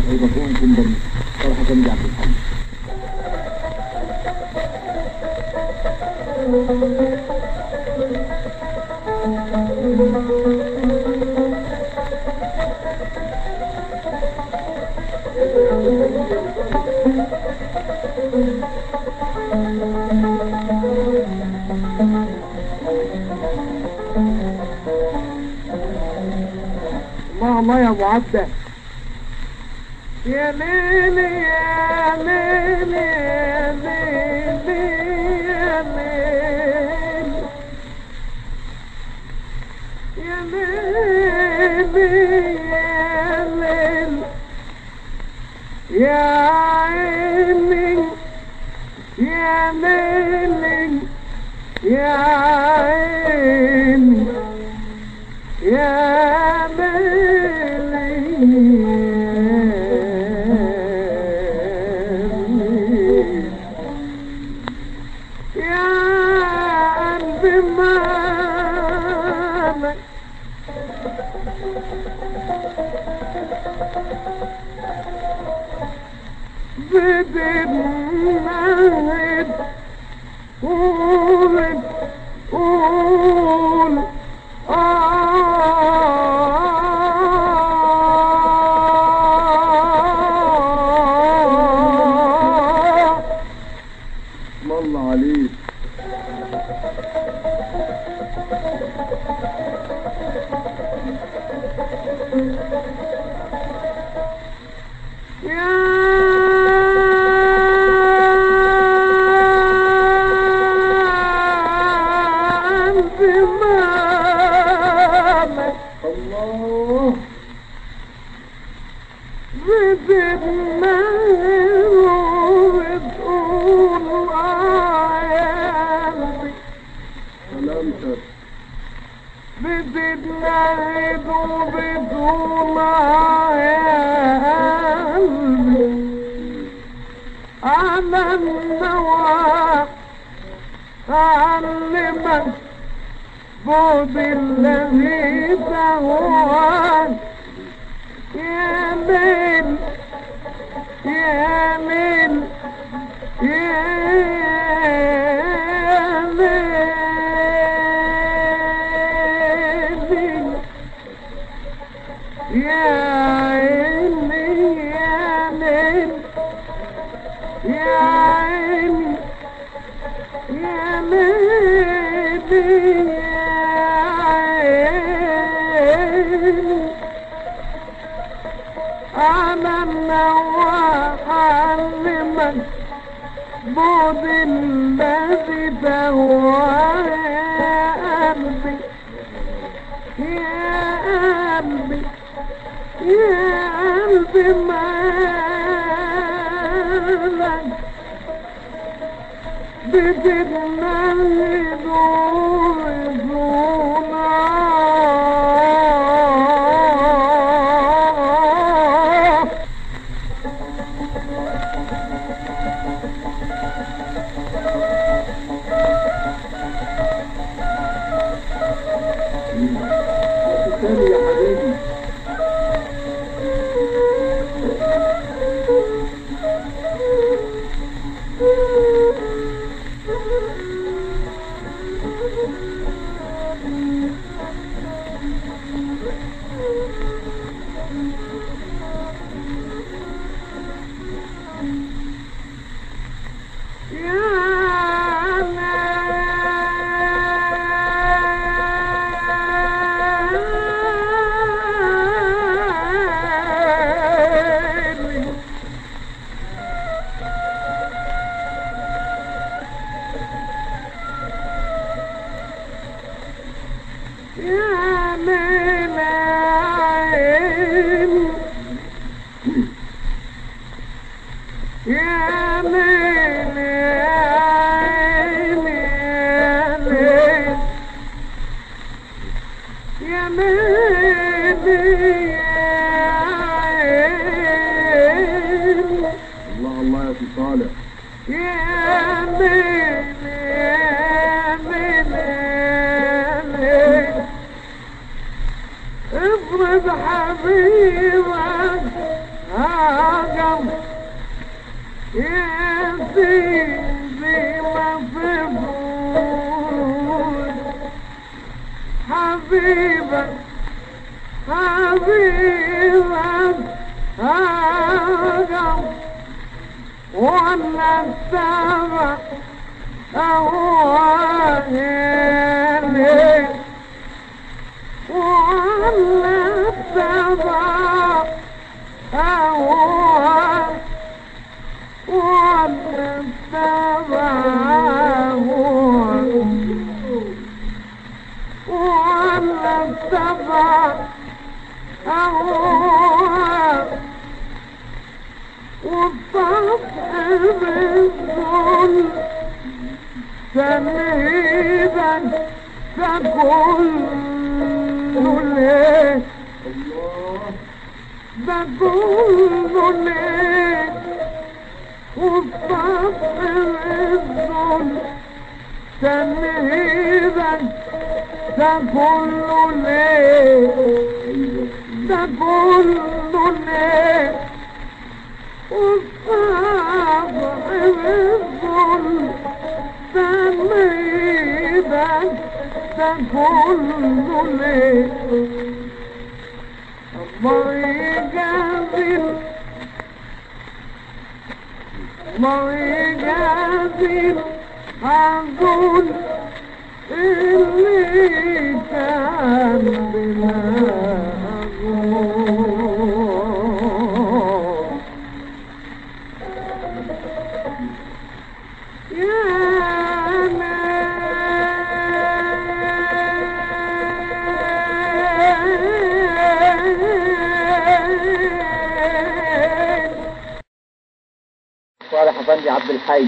ويبقونكم بني فرحة بن عبد الحميد الله الله يا ابو عبده يا ليلي يا ليلي يا ليلي يا ليلي يا ليلي يا ليلي يا عيني يا ليلي يا عيني يا ليلي يا قلبي مالك بتنهد قول قول آه الله عليك يا قلبي مالك الله بتتمهل وبتقول آه يا قلبي سلامتك بتتنهد وبتقول آه يا قلبي على النوى أعلمك بعد الذي تهوان يا ليل يا ليل يا ليل يا عيني يا ليل يا عيني يا ليلي يا عيني على النوى علمك بعد الذي تهوى يا قلبي يا قلبي يا قلبي مالك بتتمهد ويصونك تاني يا حبيبي ولا السبع أواني ولا السبع أواني ولا السبع أواني ولا السبع أواني وصاحب الظلم سميدا تقول ليه تقول ليه وصاحب الظلم سميدا تقول ليه تقول ليه وصاحب الظلم سميدا تقول ليه الله يجازل الله يجازل عدول اللي كان بلا أقول صالح افندي عبد الحي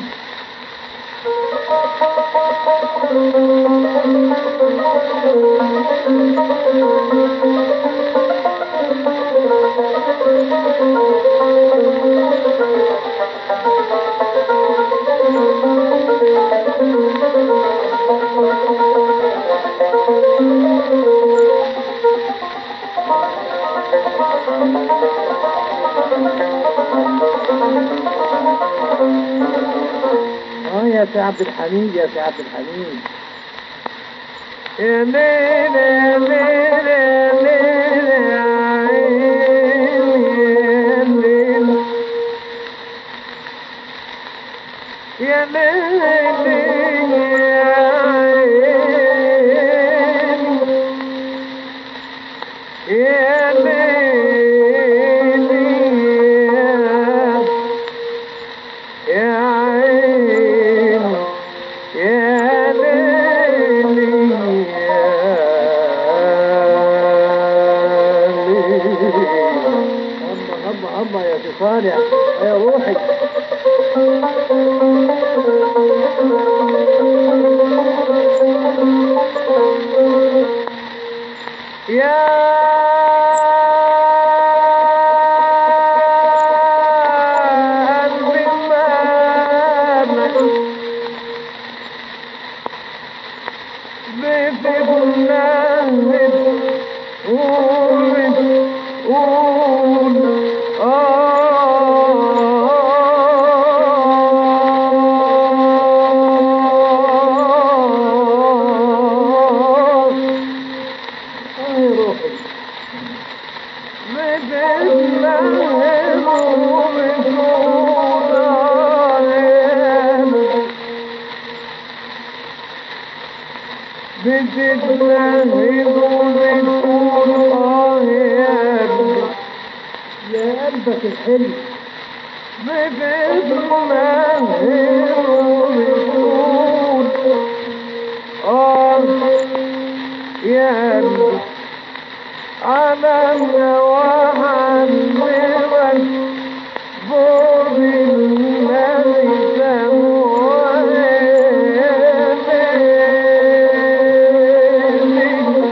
اه يا سي عبد الحميد يا سي عبد الحميد يا ليل يا ليل يا ليل يا عيني يا ليل يا ليل يا عيني يا ليل يا يا عيني يا ليلي يا هبا هبا هبا يا سي صالح يا روحي يا قلبي مالك بتتنهد قول قول آه اه يا روحي يا قلبك الحلو يا قلبي على النواحي المغرب بور الذي سموه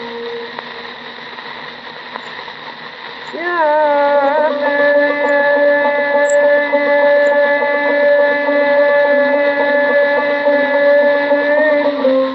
يا ليل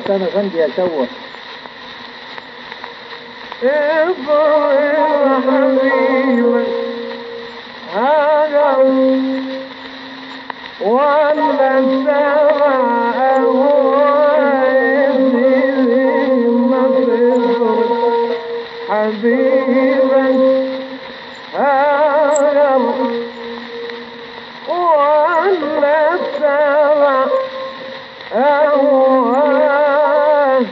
حسام افندي يا شوه ابرم حبيبك هذا ولا سمع حبيبك هذا ولا سمع أهواه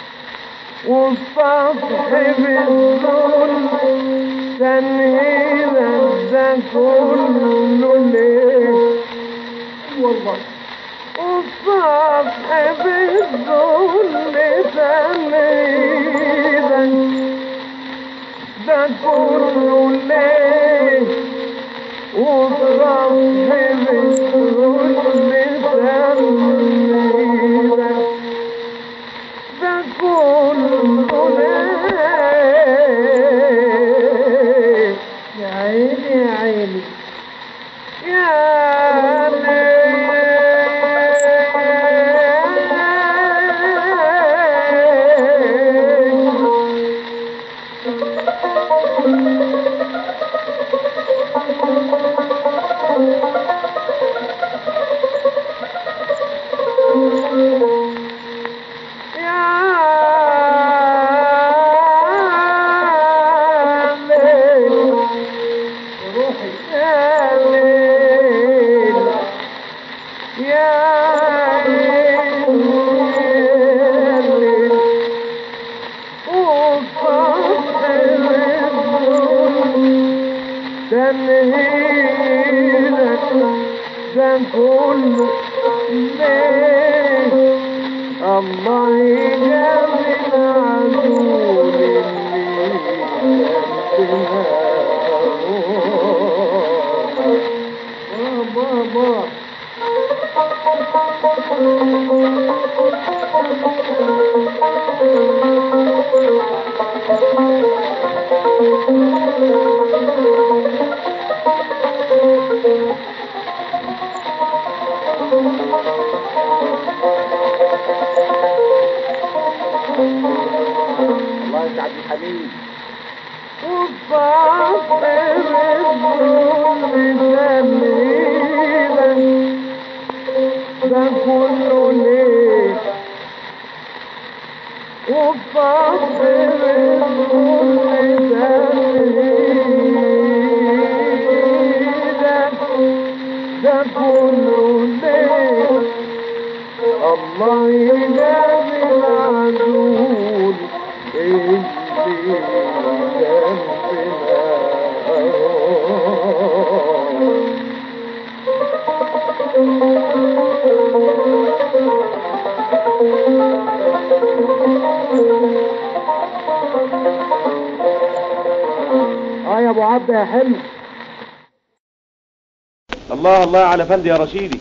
وصاحب الذل تنهيدا ده كله ليه والله وصاحب الذل تنهيدا ده كله ليه وصاحب الذل تنهيدا ده كله ليه يا عيني يا عيني يا ليل يا ليل روحي يا ليل يا عين يا ليل وصاحب الظلم تنهيدك ده كله ليه الله يجازي العدول اللي جنبنا بابا الله يا عبد الحميد وصاحب الظلم تمهيدا ده كله ليه وصاحب الظلم تمهيدا ده كله ليه الله يجازي العدول اللي جنبنا اه يا ابو عبده يا حلو الله الله على فندي يا رشيدي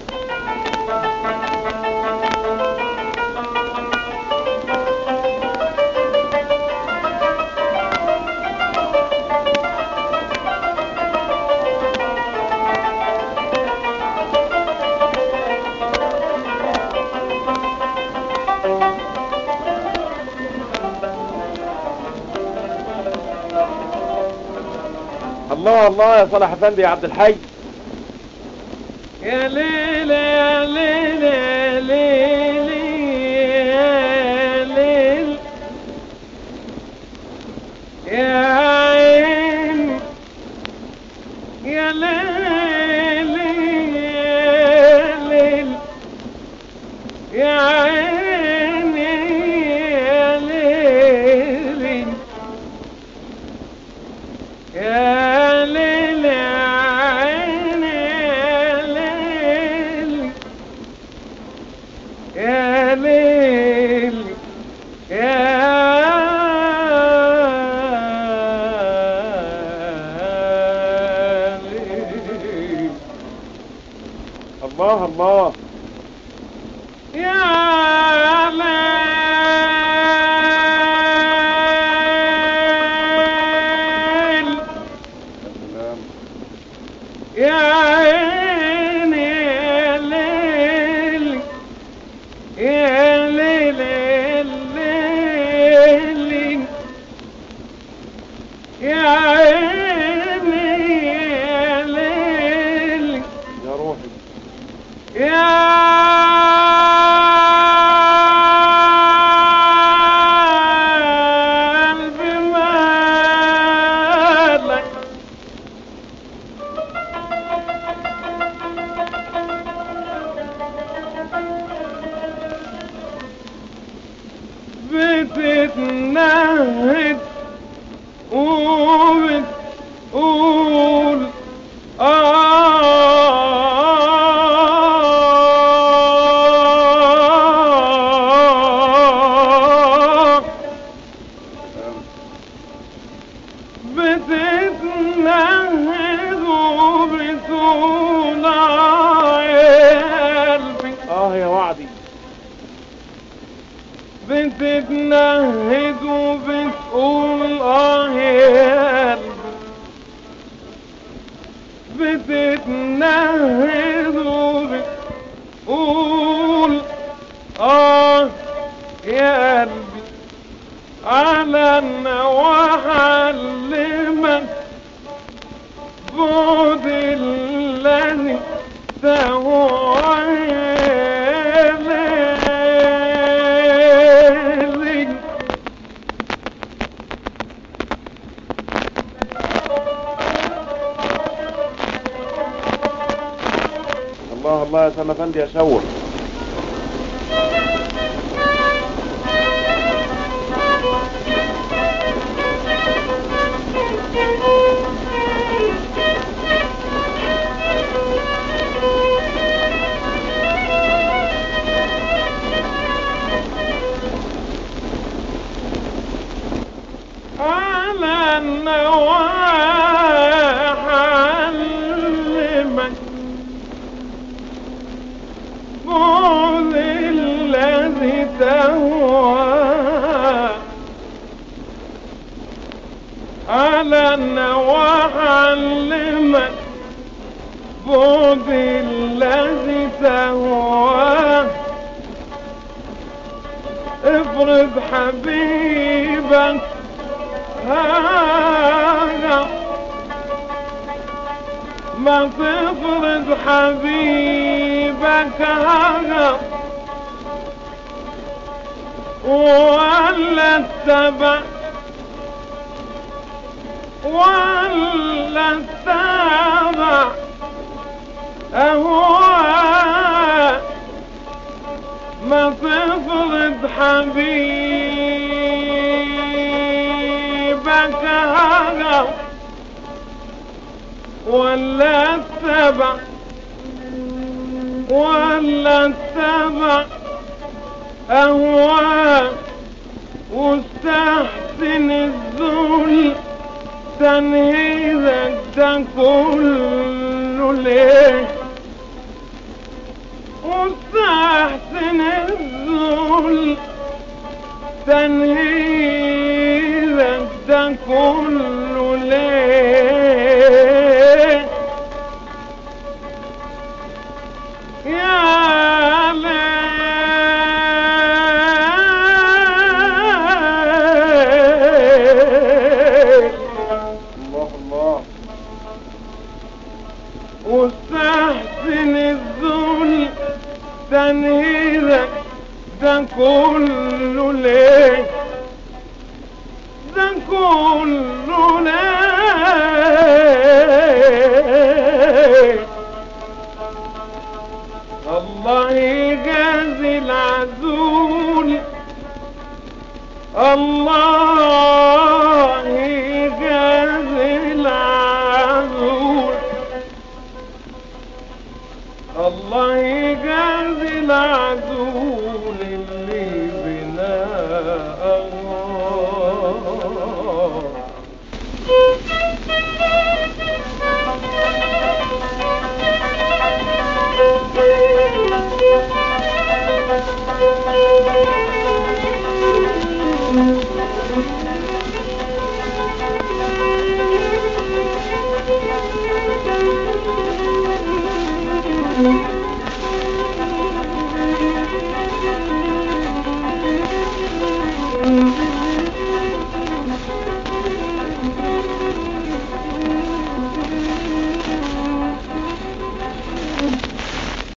الله الله يا صلاح افندي يا عبد الحي يا ليل يا ليل يا ليل يا ليل يا عين يا ليل يا ليل يا عين يا ليل يا ليل يا عين يا ليل بتتنهد وبتقول اه يا قلبي بتتنهد وبتقول اه يا قلبي على النواحي علمك بعد الذي تهوى الله الله يا سلام افندي يا شوق على النواح علمك بعد الذي تهوى على النواح علمك بعد الذي تهوى افرض حبيبك هذا ما تفرض حبيبك هذا ولا اتبع ولا اتبع أهواء ما تفرض حبيبك هذا ولا اتبع ولا اتبع أهواء واستحسن الذل تنهيذك ده كله ليه واستحسن الذل تنهيذك ده كله ليه يا ليل الله الله واستحسن الذل تنهيذك ده كله ليه ده كله ليه الله يجازي العزول الله